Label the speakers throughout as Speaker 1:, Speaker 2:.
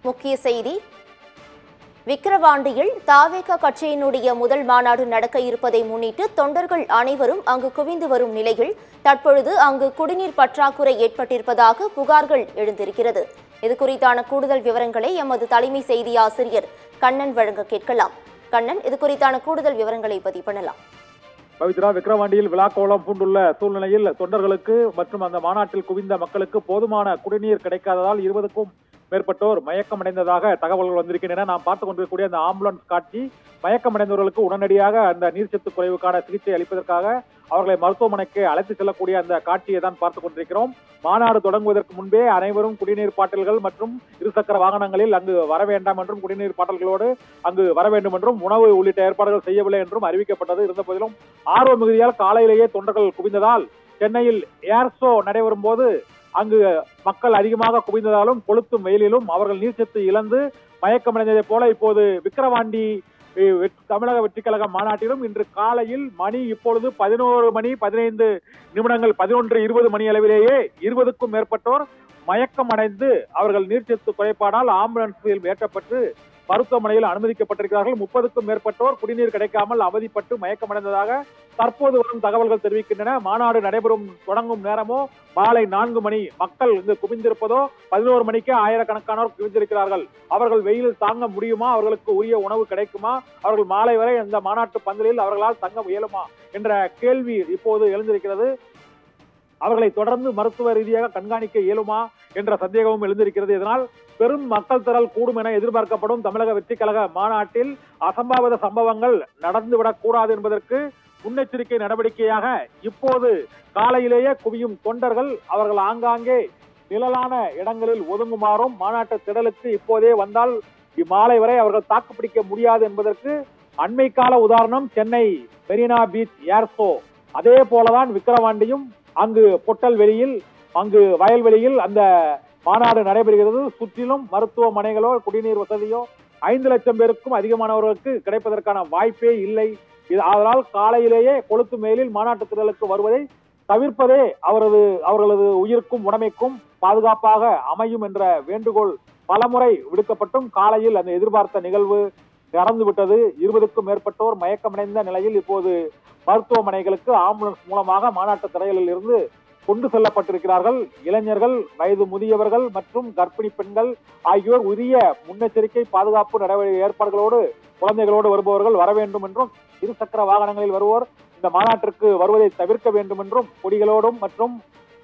Speaker 1: முக்கிய செய்தி விக்கிரவாண்டியில் தாவேக கட்சியினுடைய முதல் மாநாடு நடக்க இருப்பதை முன்னிட்டு தொண்டர்கள் அனைவரும் அங்கு குவிந்து வரும் நிலையில் தற்பொழுது அங்கு குடிநீர் பற்றாக்குறை ஏற்பட்டிருப்பதாக புகார்கள் எழுந்திருக்கிறது இது குறித்தான கூடுதல் விவரங்களை எமது தலைமை செய்தி ஆசிரியர் கண்ணன் வழங்க கேட்கலாம் கண்ணன் இது குறித்தான கூடுதல் விவரங்களை பதிவு பண்ணலாம்
Speaker 2: பவித்ரா விக்கிரவாண்டியில் விழாக்கோலம் பூண்டுள்ள சூழ்நிலையில் தொண்டர்களுக்கு மற்றும் அந்த மாநாட்டில் குவிந்த மக்களுக்கு போதுமான குடிநீர் கிடைக்காததால் இருபதுக்கும் மேற்பட்டோர் மயக்கமடைந்ததாக தகவல்கள் வந்திருக்கின்றன நாம் பார்த்துக் கொண்டிருக்கக்கூடிய அந்த ஆம்புலன்ஸ் காட்சி மயக்கமடைந்தவர்களுக்கு உடனடியாக அந்த நீர்ச்சத்து குறைவுக்கான சிகிச்சை அளிப்பதற்காக அவர்களை மருத்துவமனைக்கு அழைத்து செல்லக்கூடிய அந்த காட்சியை தான் பார்த்துக் கொண்டிருக்கிறோம் மாநாடு தொடங்குவதற்கு முன்பே அனைவரும் குடிநீர் பாட்டில்கள் மற்றும் இருசக்கர வாகனங்களில் அங்கு வர வேண்டாம் என்றும் குடிநீர் பாட்டில்களோடு அங்கு வர வேண்டும் என்றும் உணவு உள்ளிட்ட ஏற்பாடுகள் செய்யவில்லை என்றும் அறிவிக்கப்பட்டது இருந்த போதிலும் ஆர்வ மிகுதியால் காலையிலேயே தொண்டர்கள் குவிந்ததால் சென்னையில் ஏர் ஷோ நடைபெறும் போது அங்கு மக்கள் அதிகமாக குவிந்ததாலும் கொளுத்தும் வெயிலிலும் அவர்கள் நீர்ச்சத்து இழந்து மயக்கமடைந்ததைப் போல இப்போது விக்கிரவாண்டி அஹ், வெற்றி- தமிழக வெற்றிக் கழக மாநாட்டிலும் இன்று காலையில் மணி இப்பொழுது பதினோரு மணி பதினைந்து நிமிடங்கள் பதினொன்று இருபது மணி அளவிலேயே இருபதுக்கும் மேற்பட்டோர் மயக்கம் அடைந்து அவர்கள் நீர்ச்சத்து குறைபாடால் ஆம்புலன்ஸில் ஏற்றப்பட்டு மருத்துவமனையில் அனுமதிக்கப்பட்டிருக்கிறார்கள் முப்பதுக்கும் மேற்பட்டோர் குடிநீர் கிடைக்காமல் அவதிப்பட்டு மயக்கமடைந்ததாக தற்போது வரும் தகவல்கள் தெரிவிக்கின்றன மாநாடு நடைபெறும் தொடங்கும் நேரமோ மாலை நான்கு மணி மக்கள் இங்கு குவிந்திருப்பதோ பதினோரு மணிக்கு ஆயிரக்கணக்கானோர் குவிந்திருக்கிறார்கள் அவர்கள் வெயில் தாங்க முடியுமா அவர்களுக்கு உரிய உணவு கிடைக்குமா அவர்கள் மாலை வரை இந்த மாநாட்டு பந்தலில் அவர்களால் தங்க இயலுமா என்ற கேள்வி இப்போது எழுந்திருக்கிறது அவர்களை தொடர்ந்து மருத்துவ ரீதியாக கண்காணிக்க இயலுமா என்ற சந்தேகமும் எழுந்திருக்கிறது இதனால் பெரும் மக்கள் திரள் கூடும் என எதிர்பார்க்கப்படும் தமிழக வெற்றிக் கழக மாநாட்டில் அசம்பாவித சம்பவங்கள் நடந்துவிடக் கூடாது என்பதற்கு முன்னெச்சரிக்கை நடவடிக்கையாக இப்போது காலையிலேயே குவியும் தொண்டர்கள் அவர்கள் ஆங்காங்கே நிழலான இடங்களில் ஒதுங்குமாறும் மாநாட்டு திடலுக்கு இப்போதே வந்தால் இம்மாலை வரை அவர்கள் தாக்குப்பிடிக்க முடியாது என்பதற்கு அண்மை கால உதாரணம் Chennai Marina beach air show அதே போலதான் விக்கிரவாண்டியும் அங்கு பொட்டல்வெளியில் அங்கு வயல்வெளியில் அந்த மாநாடு நடைபெறுகிறது சுற்றிலும் மருத்துவமனைகளோ குடிநீர் வசதியோ ஐந்து லட்சம் பேருக்கும் அதிகமானவர்களுக்கு கிடைப்பதற்கான வாய்ப்பே இல்லை இது அதனால் காலையிலேயே கொளுத்து மேலில் மாநாட்டு திடலுக்கு வருவதை தவிர்ப்பதே அவரது அவர்களது உயிருக்கும் உடமைக்கும் பாதுகாப்பாக அமையும் என்ற வேண்டுகோள் பலமுறை விடுக்கப்பட்டும் காலையில் அந்த எதிர்பார்த்த நிகழ்வு நடந்து விட்டது இருபதுக்கும் மேற்பட்டோர் மயக்கமடைந்த நிலையில் இப்போது மருத்துவமனைகளுக்கு ஆம்புலன்ஸ் மூலமாக மாநாட்டு திரைகளில் இருந்து கொண்டு செல்லப்பட்டிருக்கிறார்கள் இளைஞர்கள் வயது முதியவர்கள் மற்றும் கர்ப்பிணி பெண்கள் ஆகியோர் உரிய முன்னெச்சரிக்கை பாதுகாப்பு நடவடிக்கை ஏற்பாடுகளோடு குழந்தைகளோடு வருபவர்கள் வர வேண்டும் என்றும் இருசக்கர வாகனங்களில் வருவோர் இந்த மாநாட்டிற்கு வருவதை தவிர்க்க வேண்டும் என்றும் கொடிகளோடும் மற்றும்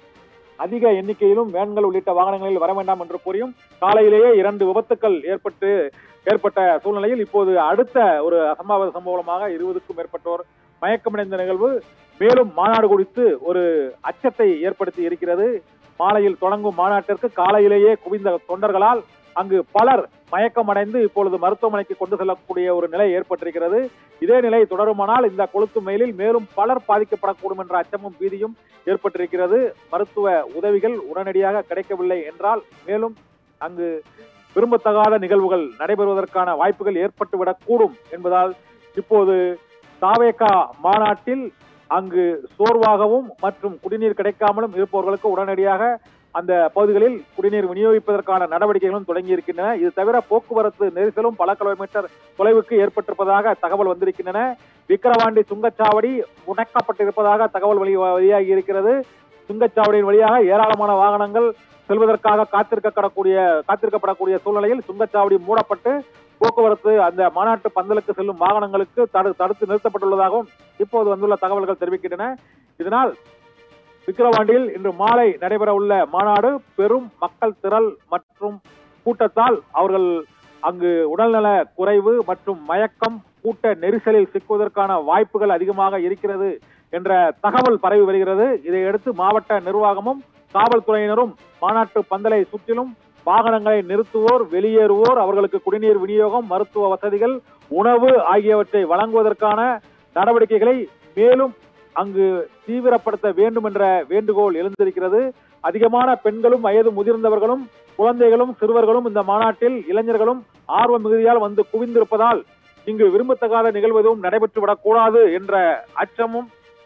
Speaker 2: அதிக எண்ணிக்கையிலும் வேன்கள் உள்ளிட்ட வாகனங்களில் வர வேண்டாம் என்று கூறியும் காலையிலேயே இரண்டு விபத்துக்கள் ஏற்பட்டு ஏற்பட்ட சூழ்நிலையில் இப்போது அடுத்த ஒரு அசம்பாவித சம்பவமாக இருபதுக்கும் மேற்பட்டோர் மயக்கமடைந்த நிகழ்வு மேலும் மாநாடு குறித்து ஒரு அச்சத்தை ஏற்படுத்தி இருக்கிறது மாலையில் தொடங்கும் மாநாட்டிற்கு காலையிலேயே குவிந்த தொண்டர்களால் அங்கு பலர் மயக்கமடைந்து இப்பொழுது மருத்துவமனைக்கு கொண்டு செல்லக்கூடிய ஒரு நிலை ஏற்பட்டிருக்கிறது இதே நிலை தொடருமானால் இந்த கொளுத்து மயிலில் மேலும் பலர் பாதிக்கப்படக்கூடும் என்ற அச்சமும் பீதியும் ஏற்பட்டிருக்கிறது மருத்துவ உதவிகள் உடனடியாக கிடைக்கவில்லை என்றால் மேலும் அங்கு விரும்பத்தகாத நிகழ்வுகள் நடைபெறுவதற்கான வாய்ப்புகள் ஏற்பட்டுவிடக்கூடும் என்பதால் இப்போது தாவேகா மாநாட்டில் அங்கு சோர்வாகவும் மற்றும் குடிநீர் கிடைக்காமலும் இருப்பவர்களுக்கு உடனடியாக அந்த பகுதிகளில் குடிநீர் விநியோகிப்பதற்கான நடவடிக்கைகளும் தொடங்கி இருக்கின்றன இது தவிர போக்குவரத்து நெரிசலும் பல கிலோமீட்டர் தொலைவுக்கு ஏற்பட்டிருப்பதாக தகவல் வந்திருக்கின்றன விக்கிரவாண்டி சுங்கச்சாவடி முடக்கப்பட்டிருப்பதாக தகவல் வெளி வெளியாகி இருக்கிறது சுங்கச்சாவடியின் வழியாக ஏராளமான வாகனங்கள் செல்வதற்காக காத்திருக்கப்படக்கூடிய காத்திருக்கப்படக்கூடிய சூழ்நிலையில் சுங்கச்சாவடி மூடப்பட்டு போக்குவரத்து அந்த மாநாட்டு பந்தலுக்கு செல்லும் வாகனங்களுக்கு தடு தடுத்து நிறுத்தப்பட்டுள்ளதாகவும் இப்போது வந்துள்ள தகவல்கள் தெரிவிக்கின்றன இதனால் விக்கிரவாண்டியில் இன்று மாலை நடைபெற உள்ள மாநாடு பெரும் மக்கள் திரள் மற்றும் கூட்டத்தால் அவர்கள் அங்கு உடல்நல குறைவு மற்றும் மயக்கம் கூட்ட நெரிசலில் சிக்குவதற்கான வாய்ப்புகள் அதிகமாக இருக்கிறது என்ற தகவல் பரவி வருகிறது இதையடுத்து மாவட்ட நிர்வாகமும் காவல்துறையினரும் மாநாட்டு பந்தலை சுற்றிலும் வாகனங்களை நிறுத்துவோர் வெளியேறுவோர் அவர்களுக்கு குடிநீர் விநியோகம் மருத்துவ வசதிகள் உணவு ஆகியவற்றை வழங்குவதற்கான நடவடிக்கைகளை மேலும் அங்கு தீவிரப்படுத்த வேண்டும் என்ற வேண்டுகோள் எழுந்திருக்கிறது அதிகமான பெண்களும் வயது முதிர்ந்தவர்களும் குழந்தைகளும் சிறுவர்களும் இந்த மாநாட்டில் இளைஞர்களும் ஆர்வ மிகுதியால் வந்து குவிந்திருப்பதால் இங்கு விரும்பத்தகாத நிகழ்வு எதுவும் நடைபெற்றுவிடக் கூடாது என்ற அச்சமும்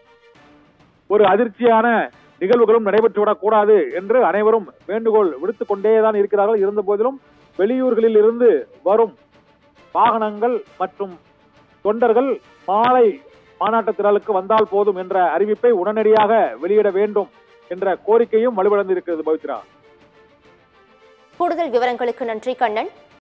Speaker 2: ஒரு அதிர்ச்சியான நிகழ்வுகளும் நடைபெற்றுவிடக் கூடாது என்று அனைவரும் வேண்டுகோள் விடுத்துக் கொண்டேதான் இருக்கிறார்கள் இருந்த போதிலும் வெளியூர்களில் இருந்து வரும் வாகனங்கள் மற்றும் தொண்டர்கள் மாலை மாநாட்டு திரளுக்கு வந்தால் போதும் என்ற அறிவிப்பை உடனடியாக வெளியிட வேண்டும் என்ற கோரிக்கையும் வலுவிழந்திருக்கிறது பவித்ரா
Speaker 1: கூடுதல் விவரங்களுக்கு நன்றி கண்ணன்